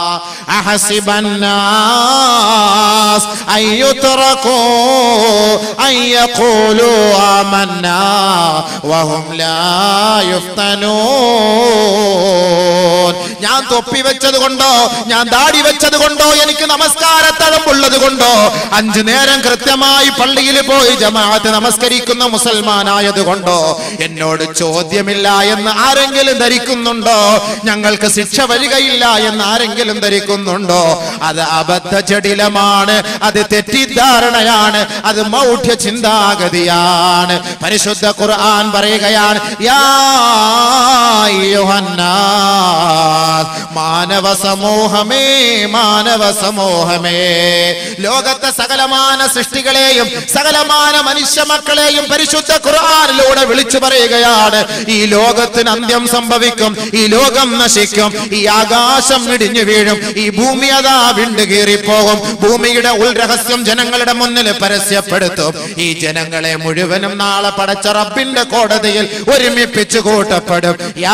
أحسب الناس أن يتركوا أن يقولوا آمنا وهم لا يفتنون ഞാൻ തൊപ്പി വെച്ചത് കൊണ്ടോ ഞാൻ ദാടി വെച്ചത് കൊണ്ടോ എനിക്ക് നമസ്കാരത്തഴമ്പുള്ളത് കൊണ്ടോ അഞ്ചു നേരം കൃത്യമായി പള്ളിയിൽ പോയി ജമാഅത്ത് നമസ്കരിക്കുന്ന മുസൽമാനായത് കൊണ്ടോ എന്നോട് ചോദ്യമില്ല എന്ന് ആരെങ്കിലും ധരിക്കുന്നുണ്ടോ ഞങ്ങൾക്ക് ശിക്ഷ വരികയില്ല എന്ന് ആരെങ്കിലും ധരിക്കുന്നുണ്ടോ അത് അബദ്ധ ജടിലമാണ് അത് തെറ്റിദ്ധാരണയാണ് അത് മൗഢ്യ ചിന്താഗതിയാണ് പരിശുദ്ധ ഖുർആൻ പറയുകയാണ് യാ അയ്യുഹന്നാസ്, മാനവ സമൂഹമേ മാനവ സമൂഹമേ ലോകത്തെ സകലമാന സൃഷ്ടികളെയും സകലമാന മനുഷ്യ മക്കളെയും പരിശുദ്ധ ഖുർആനിലൂടെ വിളിച്ചു പറയുകയാണ് ഈ ലോകത്തിന് അന്ത്യം സംഭവിക്കും ഈ ലോകം നശിക്കും ഈ ആകാശം ഇടിഞ്ഞു വീഴും ഈ ഭൂമി അതാ വിണ്ടു കീറിപ്പോകും ഭൂമിയുടെ ഉൾരഹസ്യം ജനങ്ങളുടെ മുന്നിൽ പരസ്യപ്പെടുത്തും ഈ ജനങ്ങളെ മുഴുവനും നാളെ പടച്ച റബ്ബിന്റെ കോടതിയിൽ ഒരുമിപ്പിച്ചു കൂട്ടപ്പെടും യാ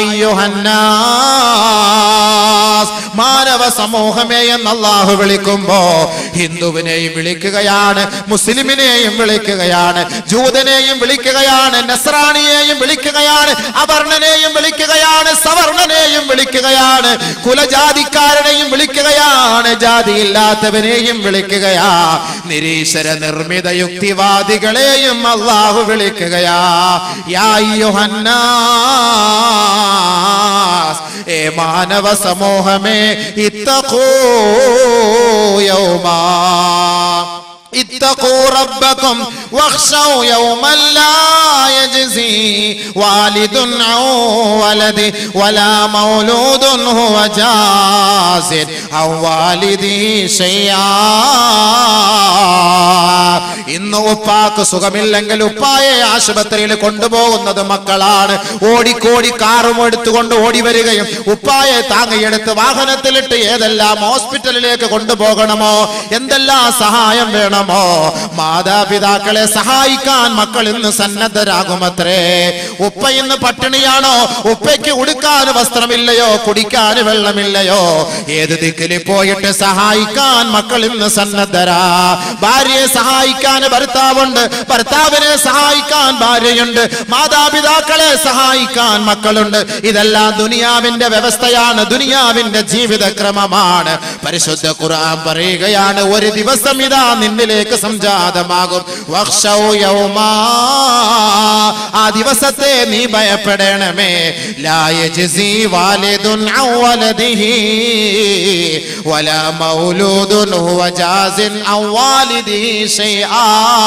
അയ്യുഹന്നാസ് മാനവ സമൂഹമേ എന്ന് അള്ളാഹു വിളിക്കുമ്പോ ഹിന്ദുവിനെയും വിളിക്കുകയാണ് മുസ്ലിമിനെയും വിളിക്കുകയാണ് ജൂതനെയും വിളിക്കുകയാണ് നസ്രാണിയെയും വിളിക്കുകയാണ് അവർണനെയും വിളിക്കുകയാണ് സവർണനെയും വിളിക്കുകയാണ് കുലജാതിക്കാരനെയും വിളിക്കുകയാണ് ജാതിയില്ലാത്തവനെയും വിളിക്കുകയാ നിരീശ്വര നിർമ്മിത യുക്തിവാദികളെയും അള്ളാഹു വിളിക്കുകയാ യാ അയ്യുഹന്നാസ് ഏ മാനവ സമൂഹമേ ഇത്തഖൂ യൗമാ اتقوا ربكم واخشوا يوما لا يجزي والد عن ولده ولا مولود هو جاز عن والده شيئا ഇന്ന് ഉപ്പാക്ക് സുഖമില്ലെങ്കിൽ ഉപ്പായെ ആശുപത്രിയിൽ കൊണ്ടുപോകുന്നത് മക്കളാണ് ഓടിക്കോടി കാറും എടുത്തുകൊണ്ട് ഓടി വരികയും ഉപ്പായെ താങ്ങിയെടുത്ത് വാഹനത്തിലിട്ട് ഏതെല്ലാം ഹോസ്പിറ്റലിലേക്ക് കൊണ്ടുപോകണമോ എന്തെല്ലാം സഹായം വേണമോ മാതാപിതാക്കളെ സഹായിക്കാൻ മക്കൾ ഇന്ന് സന്നദ്ധരാകുമത്രേ ഉപ്പ ഇന്ന് പട്ടിണിയാണോ ഉപ്പയ്ക്ക് ഉടുക്കാൻ വസ്ത്രമില്ലയോ കുടിക്കാൻ വെള്ളമില്ലയോ ഏത് ദിക്കിൽ പോയിട്ട് സഹായിക്കാൻ മക്കൾ ഇന്ന് സന്നദ്ധരാ ഭാര്യയെ സഹായിക്കാൻ ഭർത്താവുണ്ട് ഭർത്താവിനെ സഹായിക്കാൻ ഭാര്യയുണ്ട് മാതാപിതാക്കളെ സഹായിക്കാൻ മക്കളുണ്ട് ഇതെല്ലാം ദുനിയാവിന്റെ വ്യവസ്ഥയാണ് ദുനിയാവിന്റെ ജീവിതക്രമമാണ് പരിശുദ്ധ ഖുർആൻ പറയുകയാണ് ഒരു ദിവസം ഇതാ നിന്നിലേക്ക് സംജാതമാകും വഖ്ശൗ യൗമാ. ആ ദിവസത്തെ നീ ഭയപ്പെടണമേ ലാ യജ്സി വാലിദുൻ ഔ വലദിഹി വലാ മൗലൂദുൻ ഹുവ ജാസിൻ ഔ വാലിദിഹി ശൈആ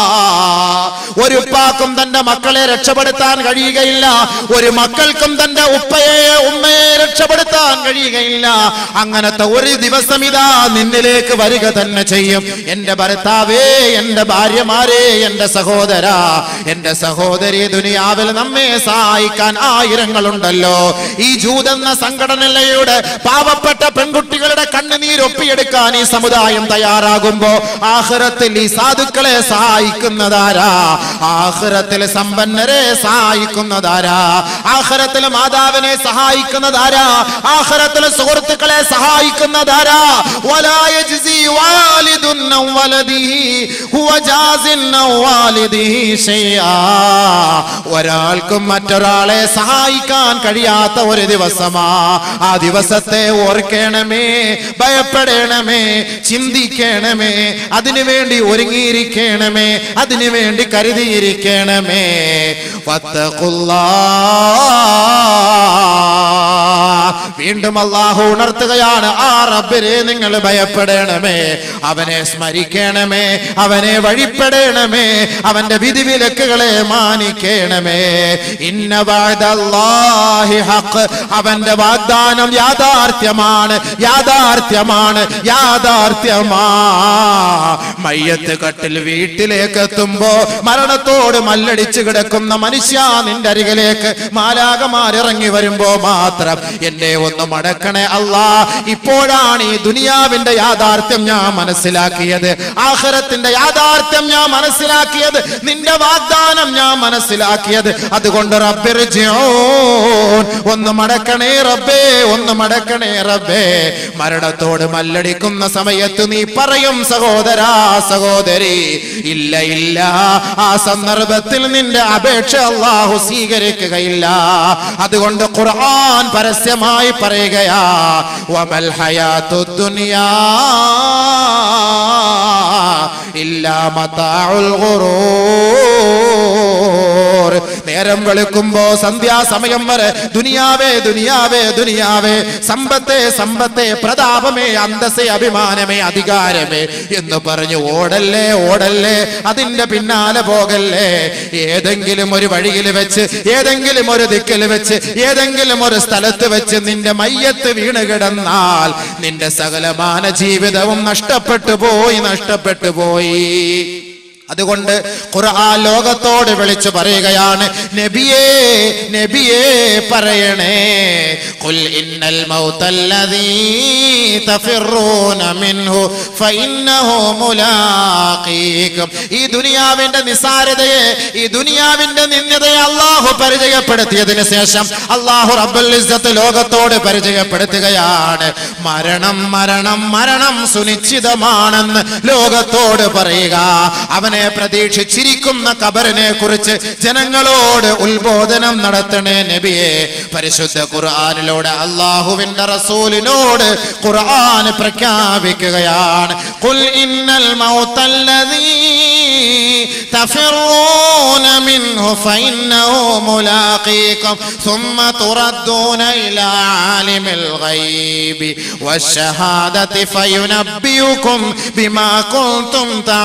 ഒരു ഉപ്പാക്കും തന്റെ മക്കളെ രക്ഷപ്പെടുത്താൻ കഴിയുകയില്ല ഒരു മക്കൾക്കും തന്റെ ഉപ്പയെ ഉമ്മയെ രക്ഷപ്പെടുത്താൻ കഴിയുകയില്ല അങ്ങനത്തെ ഒരു ദിവസം ഇതാ നിന്നിലേക്ക് വരിക തന്നെ ചെയ്യും എന്റെ ഭർത്താവേ എന്റെ ഭാര്യമാരെ എന്റെ സഹോദര എന്റെ സഹോദരി ദുനിയാവിൽ നമ്മെ സഹായിക്കാൻ ആയിരങ്ങളുണ്ടല്ലോ ഈ ജൂതെന്ന സംഘടനയുടെ പാവപ്പെട്ട പെൺകുട്ടികളുടെ കണ്ണുനീരൊപ്പിയെടുക്കാൻ ഈ സമുദായം തയ്യാറാകുമ്പോ ആഹ്റത്തിൽ ഈ സാധുക്കളെ സഹായിക്കുന്നതാരാ ആഹ്റത്തിൽ സമ്പന്നരെ സഹായിക്കുന്നതാരാ ആഹ്റത്തിൽ മാതാവിനെ സഹായിക്കുന്നതാരാ ആഹ്റത്തിൽ സുഹൃത്തുക്കളെ സഹായിക്കുന്നതാരാ വലാ യജ്സി വാലിദുൻ ഔ വലദിഹി ഹുവ ജാസിൻ ഔ വാലിദിഹി ശൈആ ഒരാൾക്കും മറ്റൊരാളെ സഹായിക്കാൻ കഴിയാത്ത ഒരു ദിവസമാ ആ ദിവസത്തെ ഓർക്കണമേ ഭയപ്പെടണമേ ചിന്തിക്കണമേ അതിനുവേണ്ടി ഒരുങ്ങിയിരിക്കണമേ അതിനുവേണ്ടി കരുതിയിരിക്കണമേ ഫത്തഖുല്ലാ. വീണ്ടും അള്ളാഹു ഉണർത്തുകയാണ് ആ റബ്ബിനെ നിങ്ങൾ ഭയപ്പെടണമേ അവനെ സ്മരിക്കണമേ അവനെ വഴിപ്പെടണമേ അവന്റെ വിധിവിലക്കുകളെ മാനിക്കണമേ ഇന്ന വഅദല്ലാഹി ഹഖ് അവന്റെ വാഗ്ദാനം യാഥാർത്ഥ്യമാണ് യാഥാർത്ഥ്യമാണ് യാഥാർത്ഥ്യമാ മയ്യത്ത് കട്ടിൽ വീട്ടിലേക്ക് എത്തുമ്പോ മരണത്തോട് മല്ലടിച്ച് കിടക്കുന്ന മനുഷ്യ നിന്റെ അരികിലേക്ക് മാലാകമാരിറങ്ങി വരുമ്പോ മാത്രം എന്നെ ഒന്ന് മടക്കണേ അല്ലാ ഇപ്പോഴാണ് ഈ ദുനിയാവിന്റെ യാഥാർത്ഥ്യം ഞാൻ മനസ്സിലാക്കിയത് ആഖിറത്തിന്റെ യാഥാർത്ഥ്യം ഞാൻ മനസ്സിലാക്കിയത് നിന്റെ വാഗ്ദാനം ഞാൻ മനസ്സിലാക്കിയത് അതുകൊണ്ട് റബ്ബിർജിഊൻ ഒന്ന് മടക്കണേ റബ്ബേ ഒന്ന് മടക്കണേ റബ്ബേ മരണത്തോട് മല്ലടിക്കുന്ന സമയത്ത് നീ പറയും സഹോദരാ സഹോദരി ഇല്ല ഇല്ല ആ സന്ദർഭത്തിൽ നിന്റെ അപേക്ഷ അള്ളാഹു സ്വീകരിക്കുകയില്ല അതുകൊണ്ട് ഖുർആൻ പരസ്യമായി പറയുകയാ വമൽ ഹയാത്തു ദുനിയാ ഇല്ലാ മതാഉൽ ഖുറൂർ നേരം വെളുക്കുമ്പോ സന്ധ്യാസമയം വരെ ദുനിയാവേ ദുനിയാവേ ദുനിയാവേ സമ്പത്തെ സമ്പത്തെ പ്രതാപമേ അന്തസ്സേ അഭിമാനമേ അധികാരമേ എന്ന് പറഞ്ഞു ഓടല്ലേ ഓടല്ലേ അതിന്റെ പിന്നാലെ പോകല്ലേ ഏതെങ്കിലും ഒരു വഴിയിൽ വെച്ച് ഏതെങ്കിലും ഒരു ദിക്കിൽ വെച്ച് ഏതെങ്കിലും ഒരു സ്ഥലത്ത് വെച്ച് നിന്റെ മയ്യത്ത് വീണ് കിടന്നാൽ നിന്റെ സകലമാന ജീവിതവും നഷ്ടപ്പെട്ടു പോയി നഷ്ടപ്പെട്ടു പോയി അതുകൊണ്ട് ഖുർആൻ ലോകത്തോട് വിളിച്ചു പറയുകയാണ് നബിയേ നബിയേ പറയണേ ഖുൽ ഇന്നൽ മൗതല്ലദീ തഫിറൂന മിൻഹു ഫഇന്നഹു മുലാഖീകും ഈ ദുനിയാവിന്റെ നിസാരതയെ ഈ ദുനിയാവിന്റെ നിന്ദതയെ അള്ളാഹു പരിചയപ്പെടുത്തിയതിനു ശേഷം അള്ളാഹു റബ്ബുൽ ഇസ്സത്ത് ലോകത്തോട് പരിചയപ്പെടുത്തുകയാണ് മരണം മരണം മരണം സുനിശ്ചിതമാണെന്ന് ലോകത്തോട് പറയുക അവനെ പ്രതീക്ഷിച്ചിരിക്കുന്ന കബറിനെ കുറിച്ച് ജനങ്ങളോട് ഉത്ബോധനം നടത്തണേ നബിയെ പരിശുദ്ധ ഖുർആനിലൂടെ അള്ളാഹുവിന്റെ റസൂലിനോട് ഖുർആൻ പ്രഖ്യാപിക്കുകയാണ് ഖുൽ ഇന്നൽ മൗതല്ലദീ തഫിറൂന മിൻഹു ഫഇന്നഹു മുലാഖീകും ثم تردون إلى عالم الغيب والشهادة فينبئكم بما كنتم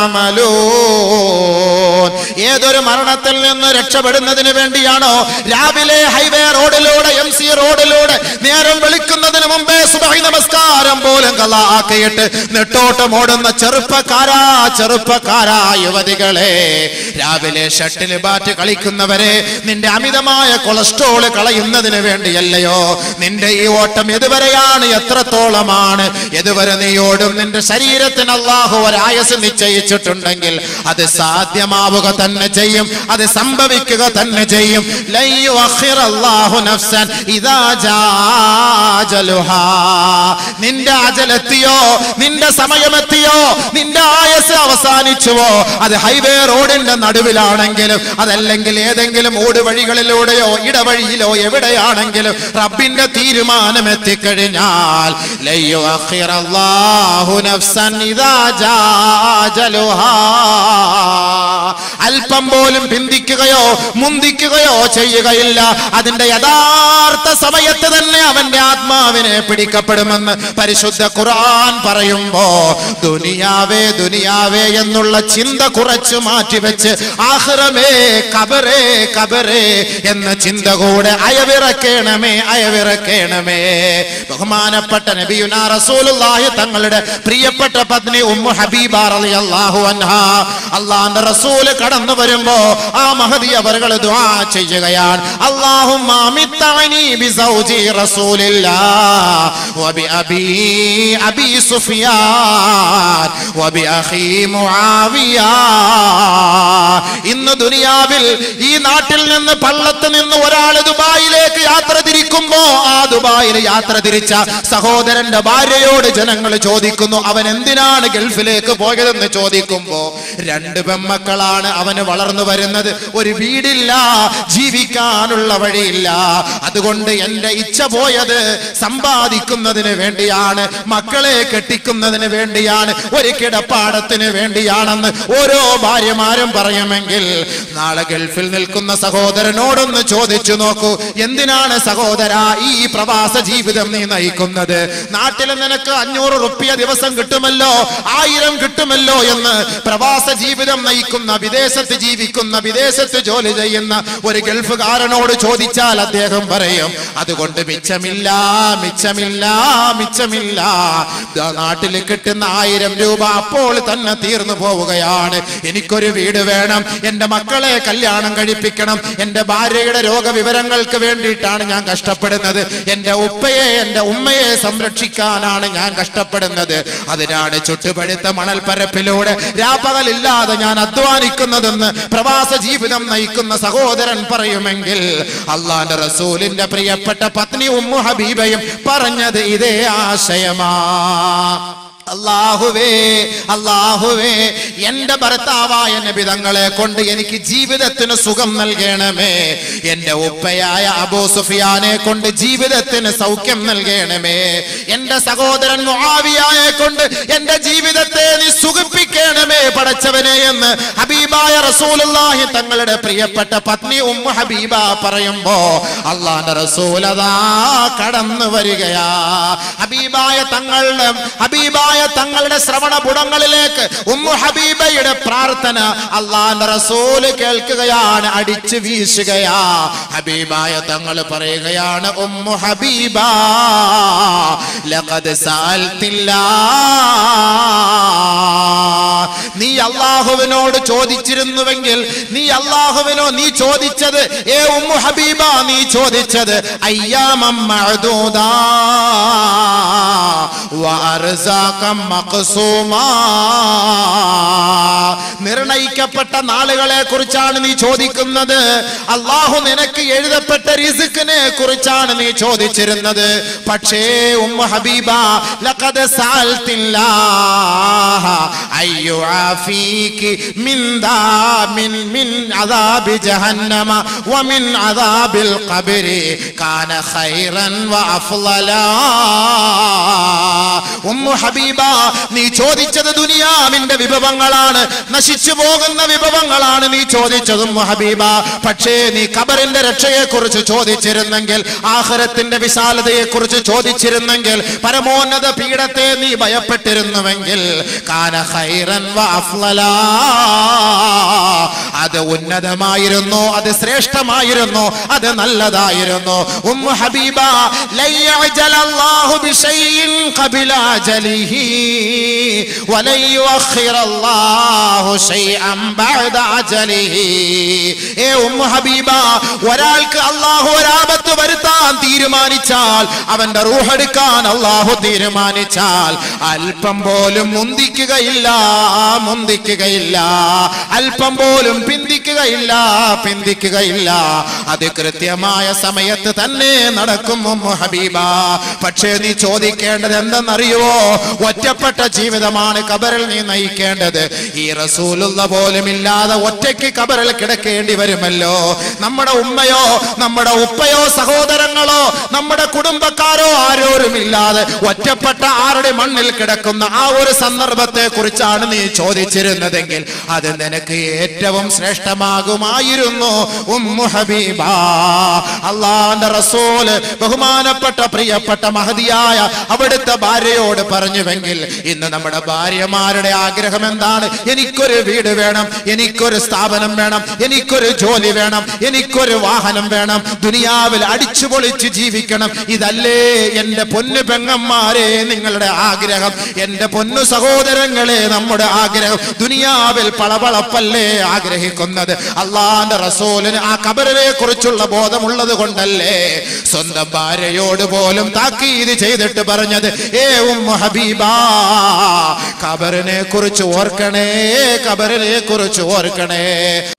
تعملون ഏതൊരു മരണത്തിൽ നിന്ന് രക്ഷപ്പെടുന്നതിന് വേണ്ടിയാണോ രാവിലെ ഹൈവേ റോഡിലൂടെ എം സി റോഡിലൂടെ നേരം വിളിക്കുന്നതിന് മുമ്പേ സുബഹി നമസ്കാരം പോലും കലാക്കിയിട്ട് നെട്ടോട്ടം ഓടുന്ന ചെറുപ്പക്കാരാ ചെറുപ്പക്കാരാ യുവതികളെ രാവിലെ ഷട്ടിൽ ബാറ്റ് കളിക്കുന്നവരെ നിന്റെ അമിതമായ കൊളസ്ട്രോള് കളയുന്നതിന് വേണ്ടിയല്ലയോ നിന്റെ ഈ ഓട്ടം എതുവരെയാണ് എത്രത്തോളമാണ് എതുവരെ നീ ഓടും നിന്റെ ശരീരത്തിന് അള്ളാഹു ഒരായസ് നിശ്ചയിച്ചിട്ടുണ്ടെങ്കിൽ അത് സാധ്യമാവുക തന്നെ ചെയ്യും അത് സംഭവിക്കുക തന്നെ ചെയ്യും ലൻ യുഅഖിറല്ലാഹു നഫ്സൻ ഇദാ ജാ അജലുഹാ. നിന്റെ അജലെത്തിയോ നിന്റെ സമയമെത്തിയോ നിന്റെ ആയസ് അവസാനിച്ചുവോ അത് ഹൈവേ റോഡിന്റെ നടുവിലാണെങ്കിലും അതല്ലെങ്കിൽ ഏതെങ്കിലും ഊടുവഴികളിലൂടെയോ ഇടവഴിയിലോ എവിടെയാണെങ്കിലും റബ്ബിന്റെ തീരുമാനം എത്തിക്കഴിഞ്ഞാൽ ലൻ യുഅഖിറല്ലാഹു നഫ്സൻ ഇദാ ജാ അജലുഹാ. അല്പം പോലും പിന്തിക്കുകയോ മുന്തിക്കുകയോ ചെയ്യുകയില്ല അതിന്റെ യഥാർത്ഥ സമയത്ത് തന്നെ അവന്റെ ആത്മാവിനെ പിടിക്കപ്പെടുമെന്ന് പരിശുദ്ധ ഖുർആൻ പറയുമ്പോ ദുനിയാവേ ദുനിയാവേ എന്നുള്ള ചിന്ത കുറച്ചു മാറ്റിവെച്ച് ആഹ്റമേ കബറേ കബറേ എന്ന ചിന്ത കൂടെ അയവിറക്കേണമേ അയവിറക്കേണമേ ബഹുമാനപ്പെട്ട നബിയുന റസൂലുള്ളാഹി തങ്ങളുടെ പ്രിയപ്പെട്ട പത്നി ഉമ്മു ഹബീബ റളിയല്ലാഹു അൻഹാ അള്ളാന്റെ റസൂല് കടന്നു വരുമ്പോ ആ മഹദി അവർകൾ ദുആ ചെയ്യുകയാണ് അല്ലാഹുമ്മ അമിത്തഅനി ബിസൗജി റസൂലില്ലാ വബി അബി അബി സുഫിയാൻ വബി അഖി മുആവിയ ഇന്ന് ദുനിയാവിൽ ഈ നാട്ടിൽ നിന്ന് പള്ളത്ത് നിന്ന് ഒരാൾ ദുബായിലേക്ക് യാത്ര തിരിക്കുമ്പോ ആ ദുബായിൽ യാത്ര തിരിച്ച സഹോദരന്റെ ഭാര്യയോട് ജനങ്ങൾ ചോദിക്കുന്നു അവൻ എന്തിനാണ് ഗൾഫിലേക്ക് പോയതെന്ന് ചോദിക്കുമ്പോ രണ്ട് പെമ്മക്കളാണ് അവന് വളർന്നു വരുന്നത് ഒരു വീടില്ല ജീവിക്കാനുള്ള വഴിയില്ല അതുകൊണ്ട് എന്റെ ഇച്ഛ പോയത് സമ്പാദിക്കുന്നതിന് വേണ്ടിയാണ് മക്കളെ കെട്ടിക്കുന്നതിന് വേണ്ടിയാണ് ഒരു കിടപ്പാടത്തിന് വേണ്ടിയാണെന്ന് ഓരോ ഭാര്യമാരും പറയുമെങ്കിൽ നാളെ ഗൾഫിൽ നിൽക്കുന്ന സഹോദരനോടൊന്ന് ചോദിച്ചു നോക്കൂ എന്തിനാണ് സഹോദര സഹോദരാ ഈ പ്രവാസ ജീവിതം നീ നയിക്കുന്നത് നാട്ടിൽ നിനക്ക് അഞ്ഞൂറ് റുപ്യ ദിവസം കിട്ടുമല്ലോ ആയിരം കിട്ടുമല്ലോ എന്ന് പ്രവാസ ജീവിതം നയിക്കുന്ന വിദേശത്ത് ജീവിക്കുന്ന വിദേശത്ത് ജോലി ചെയ്യുന്ന ഒരു ഗൾഫുകാരനോട് ചോദിച്ചാൽ അദ്ദേഹം പറയും അതുകൊണ്ട് മിച്ചമില്ല മിച്ചമില്ല മിച്ചമില്ല ദാ നാട്ടിൽ കിട്ടുന്ന ആയിരം രൂപ അപ്പോൾ തന്നെ തീർന്നു പോവുകയാണ് എനിക്കൊരു വീട് വേണം എന്റെ മക്കളെ കല്യാണം കഴിപ്പിക്കണം എന്റെ ഭാര്യയുടെ രോഗവിവരങ്ങൾക്ക് വേണ്ടിയിട്ടാണ് ഞാൻ കഷ്ടപ്പെടുന്നത് എന്റെ ഉപ്പയെ എന്റെ ഉമ്മയെ സംരക്ഷിക്കാനാണ് ഞാൻ കഷ്ടപ്പെടുന്നത് അതിനാണ് ചുട്ടുപഴുത്ത മണൽപ്പരപ്പിലൂടെ രാപ്പകലില്ലാതെ ഞാൻ അധ്വാനിക്കുന്നതെന്ന് പ്രവാസ ജീവിതം നയിക്കുന്ന സഹോദരൻ പറയുമെങ്കിൽ അള്ളാന്റെ റസൂലിന്റെ പ്രിയപ്പെട്ട പത്നി ഉമ്മു ഹബീബയും പറഞ്ഞത് ഇതേ ആശയമാ അള്ളാഹുവേ അള്ളാഹുവേ എന്റെ ഭർത്താവായ നബിതങ്ങളെ കൊണ്ട് എനിക്ക് ജീവിതത്തിന് സുഖം നൽകണമേ എന്റെ ഉപ്പയായ അബൂ സുഫിയാനെ കൊണ്ട് ജീവിതത്തിന് സൗഖ്യം നൽകണമേ എന്റെ സഹോദരൻ മുആവിയായെ കൊണ്ട് എന്റെ ജീവിതത്തെ നീ സുഖിപ്പിക്കണമേ പടച്ചവനെ എന്ന് ഹബീബായ റസൂലുള്ളാഹി തങ്ങളുടെ പ്രിയപ്പെട്ട പത്നി ഉമ്മു ഹബീബ പറയുമ്പോ അള്ളാന്റെ റസൂലതാ കടന്നു വരികയാ ഹബീബായ തങ്ങളുടെ ഹബീബായ തങ്ങളുടെ ശ്രവണ പുടങ്ങളിലേക്ക് ഉമ്മു ഹബീബയുടെ പ്രാർത്ഥന അള്ളാന്റെ റസൂല് കേൾക്കുകയാണ് അടിച്ചു വീശുകയാ ഹബീബായ തങ്ങൾ പറയുകയാണ് ഉമ്മു ഹബീബ ലഖദ് സഅൽത്തില്ലാ നീ അള്ളാഹുവിനോട് ചോദിച്ചിരുന്നുവെങ്കിൽ നീ അള്ളാഹുവിനോ നീ ചോദിച്ചത് ഏ ഉമ്മു ഹബീബ നീ ചോദിച്ചത് അയ്യാമം മഅദൂദാ വഅർസാഖം മഖ്സൂമാ നിർണയിക്കപ്പെട്ട നാളുകളെ കുറിച്ചാണ് നീ ചോദിക്കുന്നത് അള്ളാഹു നിനക്ക് എഴുതപ്പെട്ട റിസ്ക്കിനെ കുറിച്ചാണ് നീ ചോദിച്ചിരുന്നത് പക്ഷേ ഉമ്മ ഹബീബ ലഖദ് സഅൽത്തില്ലാഹ അയ്യു ആഫീകി മിൻ ദാ മിൻ മിൻ അദാബി ജഹന്നമ വമിൻ അദാബിൽ ഖബരി കാന ഖൈറൻ വഅഫ്ളലാ ഉമ്മു ഹബീബ നീ ചോദിച്ചത് ദുനിയാവിന്റെ വിഭവങ്ങളാണ് നശിച്ചു പോകുന്ന വിഭവങ്ങളാണ് നീ ചോദിച്ചത് ഉമ്മു ഹബീബ പക്ഷേ നീ ഖബറിന്റെ രക്ഷയെ കുറിച്ച് ചോദിച്ചിരുന്നെങ്കിൽ ആഹ്റത്തിന്റെ വിശാലതയെ കുറിച്ച് ചോദിച്ചിരുന്നെങ്കിൽ പരമോന്നത പീഠത്തെ നീ ഭയപ്പെട്ടിരുന്നുവെങ്കിൽ കാന ഖൈറൻ വഅഫ്ളലാ അത് ഉന്നതമായിരുന്നു അത് ശ്രേഷ്ഠമായിരുന്നു അത് നല്ലതായിരുന്നു ഉമ്മു ഹബീബ ലയ്യഅജല അല്ലാഹു ബിശൈഇൻ ഖബില അജലിഹി വലൻ യുഅഖിറ അല്ലാഹു ശൈഅൻ ബഅദ അജലിഹി ഏ ഉമ്മു ഹബീബ ഒരാൾക്ക് അല്ലാഹു ഒരാപത്ത് വരുത്താൻ തീരുമാനിച്ചാൽ അവന്റെ റൂഹെടുക്കാൻ അല്ലാഹു തീരുമാനിച്ചാൽ അല്പം പോലും മുന്തിക്കുകയില്ല മുന്തിക്കുകയില്ല അല്പം പോലും പിന്തിക്കുകയില്ല പിന്തിക്കുകയില്ല അത് കൃത്യമായ സമയത്ത് തന്നെ നടക്കും ഉമ്മു ഹബീബ പക്ഷേ നീ ചോദിക്കേണ്ടത് എന്തെന്നറിയുവോ ഒറ്റപ്പെട്ട ജീവിതമാണ് കബറിൽ നീ നയിക്കേണ്ടത് ഈ റസൂലുള്ള പോലും ഇല്ലാതെ ഒറ്റയ്ക്ക് കബറിൽ കിടക്കേണ്ടി വരുമല്ലോ നമ്മുടെ ഉമ്മയോ നമ്മുടെ ഉപ്പയോ സഹോദരങ്ങളോ നമ്മുടെ കുടുംബക്കാരോ ആരോരുമില്ലാതെ ഒറ്റപ്പെട്ട ആരുടെ മണ്ണിൽ കിടക്കുന്ന ആ ഒരു സന്ദർഭത്തെ കുറിച്ചാണ് നീ ചോദിച്ചിരുന്നതെങ്കിൽ അത് നിനക്ക് ഏറ്റവും ശ്രേഷ്ഠമാകുമായിരുന്നു ഉമ്മു ഹബീബ അള്ളാന്റെ റസൂല് ബഹുമാനപ്പെട്ട പ്രിയപ്പെട്ട മഹതിയായ അവിടുത്തെ ഭാര്യയോട് പറഞ്ഞുവെങ്കിൽ ഇന്ന് നമ്മുടെ ഭാര്യമാരുടെ ആഗ്രഹം എന്താണ് എനിക്കൊരു വീട് വേണം എനിക്കൊരു സ്ഥാപനം വേണം എനിക്കൊരു ജോലി വേണം എനിക്കൊരു വാഹനം വേണം ദുനിയാവിൽ അടിച്ചു പൊളിച്ച് ജീവിക്കണം ഇതല്ലേ എന്റെ പൊന്നു പെങ്ങന്മാരെ നിങ്ങളുടെ ആഗ്രഹം എന്റെ പൊന്നു സഹോദരങ്ങളെ നമ്മുടെ ആഗ്രഹം ദുനിയാവിൽ പളപളപ്പല്ലേ ആഗ്രഹിക്കുന്നത് അള്ളാന്റെ റസൂലിന് ആ കബറിനെ കുറിച്ചുള്ള ബോധമുള്ളത് കൊണ്ടല്ലേ സ്വന്തം ഭാര്യയോട് പോലും താക്കീത് ചെയ്തിട്ട് പറഞ്ഞത് ഏ ഉമ്മ ഹബീബ കബറിനെ കുറിച്ച് ഓർക്കണേ കബറിനെ കുറിച്ച് ഓർക്കണേ